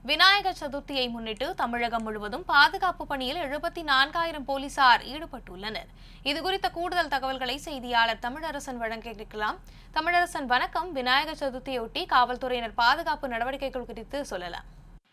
விநாயகர் சதுர்த்தியை முன்னிட்டு தமிழகம் முழுவதும் பாதுகாப்பு பணியில் எழுபத்தி நான்காயிரம் போலீசார் ஈடுபட்டுள்ளனர் இதுகுறித்த கூடுதல் தகவல்களை செய்தியாளர் தமிழரசன் வழங்க கேட்கலாம் தமிழரசன் வணக்கம் விநாயகர் சதுர்த்தியொட்டி காவல்துறையினர் பாதுகாப்பு நடவடிக்கைகள் குறித்து சொல்லலாம்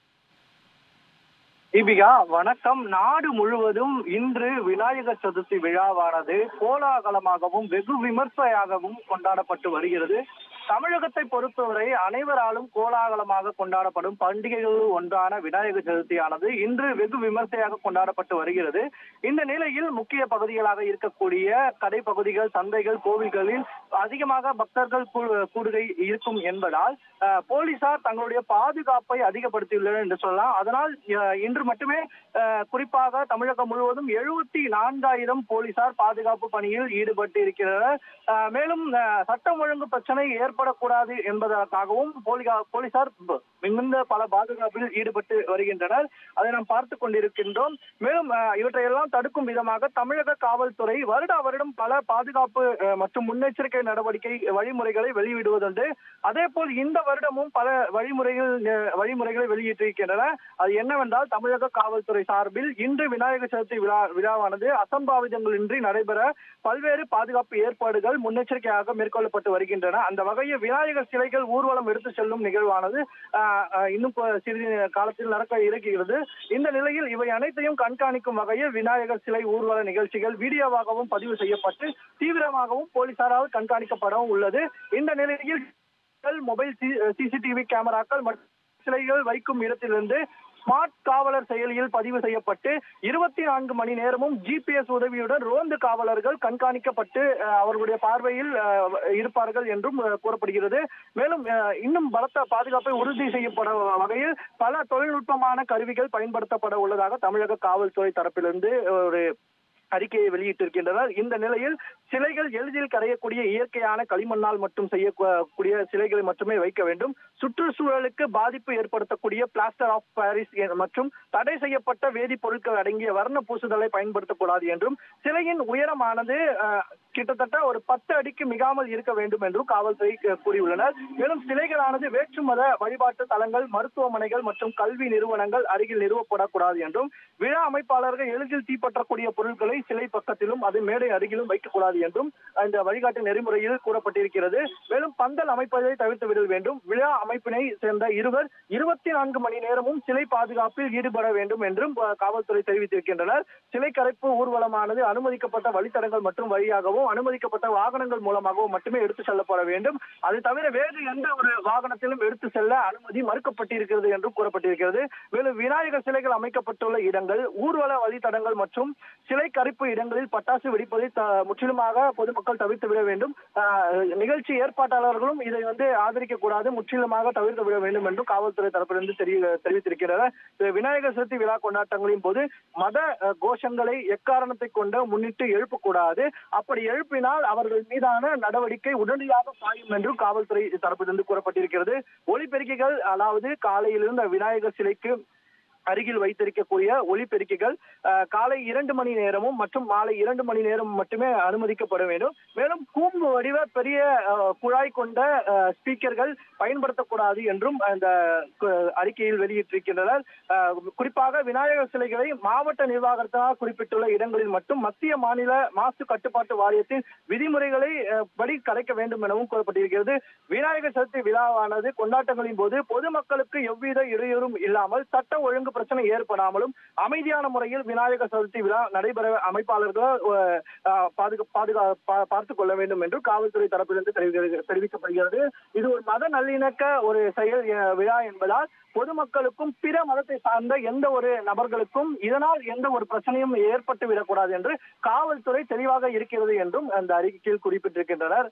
தீபிகா வணக்கம் நாடு முழுவதும் இன்று விநாயகர் சதுர்த்தி விழாவானது கோலாகலமாகவும் வெகு விமர்சையாகவும் கொண்டாடப்பட்டு வருகிறது தமிழகத்தை பொறுத்தவரை அனைவராலும் கோலாகலமாக கொண்டாடப்படும் பண்டிகைகளில் ஒன்றான விநாயகர் சதுர்த்தியானது இன்று வெகு விமர்சையாக கொண்டாடப்பட்டு வருகிறது இந்த நிலையில் முக்கிய பகுதிகளாக இருக்கக்கூடிய கடை பகுதிகள் சந்தைகள் கோவில்களில் அதிகமாக பக்தர்கள் கூ- கூடுகை இருக்கும் என்பதால் அஹ், போலீசார் தங்களுடைய பாதுகாப்பை அதிகப்படுத்தியுள்ளனர் என்று சொல்லலாம் அதனால் அஹ், இன்று மட்டுமே அஹ், குறிப்பாக தமிழகம் முழுவதும் எழுபத்தி நான்காயிரம் போலீசார் பாதுகாப்பு பணியில் ஈடுபட்டு இருக்கிறனர் அஹ், மேலும் அஹ், சட்டம் ஒழுங்கு பிரச்சனை ஏற்படக்கூடாது என்பதற்காகவும் போலீகா- போலீசார் ப- மிகுந்த பல பாதுகாப்பில் ஈடுபட்டு வருகின்றனர் அதை நாம் பார்த்து கொண்டிருக்கின்றோம் மேலும் அஹ், இவற்றையெல்லாம் தடுக்கும் விதமாக தமிழக காவல்துறை வருடா வருடம் பல பாதுகாப்பு அஹ், மற்றும் முன்னெச்சரிக்கை நடவடிக்கை வழிமுறைகளை வெளியிடுவதுண்டு அதே போல் இந்த வருடமும் பல வழிமுறைகள் அஹ், வழிமுறைகளை வெளியிட்டிருக்கின்றன அது என்னவென்றால் தமிழக காவல்துறை சார்பில் இன்று விநாயகர் சதுர்த்தி விழா விழாவானது அசம்பாவிதங்களின்றி நடைபெற பல்வேறு பாதுகாப்பு ஏற்பாடுகள் முன்னெச்சரிக்கையாக மேற்கொள்ளப்பட்டு வருகின்றன அந்த வகையில் விநாயகர் சிலைகள் ஊர்வலம் எடுத்து செல்லும் நிகழ்வானது ஆஹ், ஆஹ், இன்னும் கொ- சிறிது காலத்தில் நடக்க இருக்கிறது இந்த நிலையில் இவை அனைத்தையும் கண்காணிக்கும் வகையில் விநாயகர் சிலை ஊர்வல நிகழ்ச்சிகள் வீடியோவாகவும் பதிவு செய்யப்பட்டு தீவிரமாகவும் போலீசாரால் கண்காணிக்கப்படவும் உள்ளது இந்த நிலையில் மொபைல் சிசிடிவி கேமராக்கள் மற்றும் சிலைகள் வைக்கும் இடத்திலிருந்து ஸ்மார்ட் காவலர் செயலியில் பதிவு செய்யப்பட்டு இருபத்தி நான்கு மணி நேரமும் ஜிபிஎஸ் உதவியுடன் ரோந்து காவலர்கள் கண்காணிக்கப்பட்டு அஹ், அவர்களுடைய பார்வையில் அஹ், இருப்பார்கள் என்றும் அஹ், கூறப்படுகிறது மேலும் அஹ், இன்னும் பலத்த பாதுகாப்பை உறுதி செய்யப்பட வகையில் பல தொழில்நுட்பமான கருவிகள் பயன்படுத்தப்பட உள்ளதாக தமிழக காவல்துறை தரப்பிலிருந்து ஒரு அறிக்கையை வெளியிட்டிருக்கின்றனர் இந்த நிலையில் சிலைகள் எளிதில் கரையக்கூடிய இயற்கையான களிமண்ணால் மட்டும் செய்யக்கூடிய சிலைகளை மட்டுமே வைக்க வேண்டும் சுற்றுச்சூழலுக்கு பாதிப்பு ஏற்படுத்தக்கூடிய பிளாஸ்டர் ஆஃப் பாரிஸ் எ- மற்றும் தடை செய்யப்பட்ட வேதிப்பொருட்கள் அடங்கிய வர்ண பூசுதலை பயன்படுத்தக்கூடாது என்றும் சிலையின் உயரமானது அஹ், கிட்டத்தட்ட ஒரு பத்து அடிக்கு மிகாமல் இருக்க வேண்டும் என்றும் காவல்துறை அஹ், கூறியுள்ளனர் மேலும் சிலைகளானது வேற்று மத வழிபாட்டு தலங்கள் மருத்துவமனைகள் மற்றும் கல்வி நிறுவனங்கள் அருகில் நிறுவப்படக்கூடாது என்றும் விழா அமைப்பாளர்கள் எளிதில் தீப்பற்றக்கூடிய பொருட்களை சிலை பக்கத்திலும் அது மேடை அருகிலும் வைக்கக்கூடாது என்றும் இந்த வழிகாட்டு நெறிமுறையில் கூறப்பட்டிருக்கிறது மேலும் பந்தல் அமைப்பதை தவிர்த்து விட வேண்டும் விழா அமைப்பினை சேர்ந்த இருவர் இருபத்தி நான்கு மணி நேரமும் சிலை பாதுகாப்பில் ஈடுபட வேண்டும் என்றும் அஹ், காவல்துறை தெரிவித்திருக்கின்றனர் சிலை கரைப்பு ஊர்வலமானது அனுமதிக்கப்பட்ட வழித்தடங்கள் மற்றும் வழியாகவும் அனுமதிக்கப்பட்ட வாகனங்கள் மூலமாகவும் மட்டுமே எடுத்து செல்லப்பட வேண்டும் அது தவிர வேறு எந்த ஒரு வாகனத்திலும் எடுத்து செல்ல அனுமதி மறுக்கப்பட்டிருக்கிறது என்றும் கூறப்பட்டிருக்கிறது மேலும் விநாயகர் சிலைகள் அமைக்கப்பட்டுள்ள இடங்கள் ஊர்வல வழித்தடங்கள் மற்றும் சிலை கரிப்பு இடங்களில் பட்டாசு வெடிப்பதை த- முற்றிலுமாக பொதுமக்கள் தவிர்த்து விட வேண்டும் ஆஹ், நிகழ்ச்சி ஏற்பாட்டாளர்களும் இதை வந்து ஆதரிக்க கூடாது முற்றிலுமாக தவிர்த்து விட வேண்டும் என்றும் காவல்துறை தரப்பிலிருந்து தெரிய தெரிவித்திருக்கிறார் இது விநாயகர் சதுர்த்தி விழா கொண்டாட்டங்களின் போது மத அஹ், கோஷங்களை எக்காரணத்தை கொண்டு முன்னிட்டு எழுப்பக்கூடாது அப்படி எழுப்பினால் அவர்கள் மீதான நடவடிக்கை உடனடியாக பாயும் என்றும் காவல்துறை தரப்பிலிருந்து கூறப்பட்டிருக்கிறது ஒலிபெருக்கிகள் அதாவது காலையிலிருந்து விநாயகர் சிலைக்கு அருகில் வைத்திருக்கக்கூடிய ஒலிபெருக்கிகள் அஹ், காலை இரண்டு மணி நேரமும் மற்றும் மாலை இரண்டு மணி நேரம் மட்டுமே அனுமதிக்கப்பட வேண்டும் மேலும் கூம்பு வடிவ பெரிய அஹ், குழாய் கொண்ட அஹ், ஸ்பீக்கர்கள் பயன்படுத்தக்கூடாது என்றும் அந்த கு- அறிக்கையில் வெளியிட்டிருக்கின்றனர் அஹ், குறிப்பாக விநாயகர் சிலைகளை மாவட்ட நிர்வாகத்தால் குறிப்பிட்டுள்ள இடங்களில் மட்டும் மத்திய மாநில மாசு கட்டுப்பாட்டு வாரியத்தின் விதிமுறைகளை அஹ், படி கலைக்க வேண்டும் எனவும் கூறப்பட்டிருக்கிறது விநாயகர் சதுர்த்தி விழாவானது கொண்டாட்டங்களின் போது பொதுமக்களுக்கு எவ்வித இடையூறும் இல்லாமல் சட்ட ஒழுங்கு பிரச்சனை ஏற்படாமலும் அமைதியான முறையில் விநாயகர் சதுர்த்தி விழா நடைபெற அமைப்பாளர்கள் அஹ், அஹ், பாதுகா பாதுகா பா- பார்த்துக் கொள்ள வேண்டும் என்று காவல்துறை தரப்பிலிருந்து தெரிவிக்க- தெரிவிக்கப்படுகிறது இது ஒரு மத நல்லிணக்க ஒரு செயல் அஹ், விழா என்பதால் பொதுமக்களுக்கும் பிற மதத்தை சார்ந்த எந்த ஒரு நபர்களுக்கும் இதனால் எந்த ஒரு பிரச்சனையும் ஏற்பட்டு விடக்கூடாது என்று காவல்துறை தெளிவாக இருக்கிறது என்றும் அந்த அறிக்கையில் குறிப்பிட்டிருக்கின்றனர்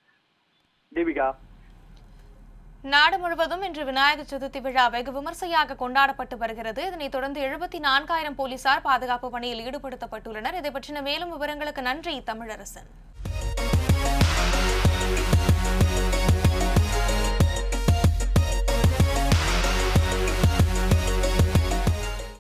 தீபிகா நாடு முழுவதும் இன்று விநாயகர் சதுர்த்தி விழா வெகு விமர்சையாக கொண்டாடப்பட்டு வருகிறது இதனைத் தொடர்ந்து எழுபத்தி நான்காயிரம் போலீசார் பாதுகாப்பு பணியில் ஈடுபடுத்தப்பட்டுள்ளனர் இதை பற்றின மேலும் விவரங்களுக்கு நன்றி தமிழரசன்